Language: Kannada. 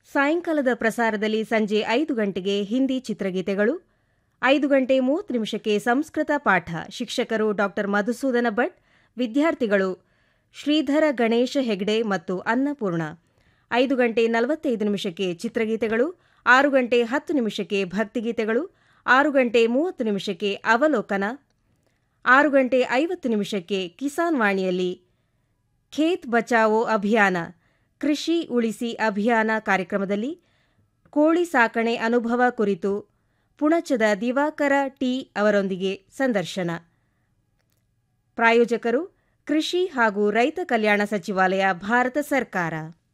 ಸಾಯಂಕಾಲದ ಪ್ರಸಾರದಲ್ಲಿ ಸಂಜೆ ಐದು ಗಂಟೆಗೆ ಹಿಂದಿ ಚಿತ್ರಗೀತೆಗಳು ಐದು ಗಂಟೆ ಮೂವತ್ತು ನಿಮಿಷಕ್ಕೆ ಸಂಸ್ಕೃತ ಪಾಠ ಶಿಕ್ಷಕರು ಡಾ ಮಧುಸೂದನ ಭಟ್ ವಿದ್ಯಾರ್ಥಿಗಳು ಶ್ರೀಧರ ಗಣೇಶ ಹೆಗ್ಡೆ ಮತ್ತು ಅನ್ನಪೂರ್ಣ ಐದು ಗಂಟೆ ನಲವತ್ತೈದು ನಿಮಿಷಕ್ಕೆ ಚಿತ್ರಗೀತೆಗಳು ಆರು ಗಂಟೆ ಹತ್ತು ನಿಮಿಷಕ್ಕೆ ಭಕ್ತಿಗೀತೆಗಳು ಆರು ಗಂಟೆ ಮೂವತ್ತು ನಿಮಿಷಕ್ಕೆ ಅವಲೋಕನ ಆರು ಗಂಟೆ ಐವತ್ತು ನಿಮಿಷಕ್ಕೆ ಕಿಸಾನ್ ವಾಣಿಯಲ್ಲಿ ಖೇತ್ ಬಚಾವೋ ಅಭಿಯಾನ ಕೃಷಿ ಉಳಿಸಿ ಅಭಿಯಾನ ಕಾರ್ಯಕ್ರಮದಲ್ಲಿ ಕೋಳಿ ಸಾಕಣೆ ಅನುಭವ ಕುರಿತು ಪುಣಚದ ದಿವಾಕರ ಟಿ ಅವರೊಂದಿಗೆ ಸಂದರ್ಶನ ಪ್ರಾಯೋಜಕರು ಕೃಷಿ ಹಾಗೂ ರೈತ ಕಲ್ಯಾಣ ಸಚಿವಾಲಯ ಭಾರತ ಸರ್ಕಾರ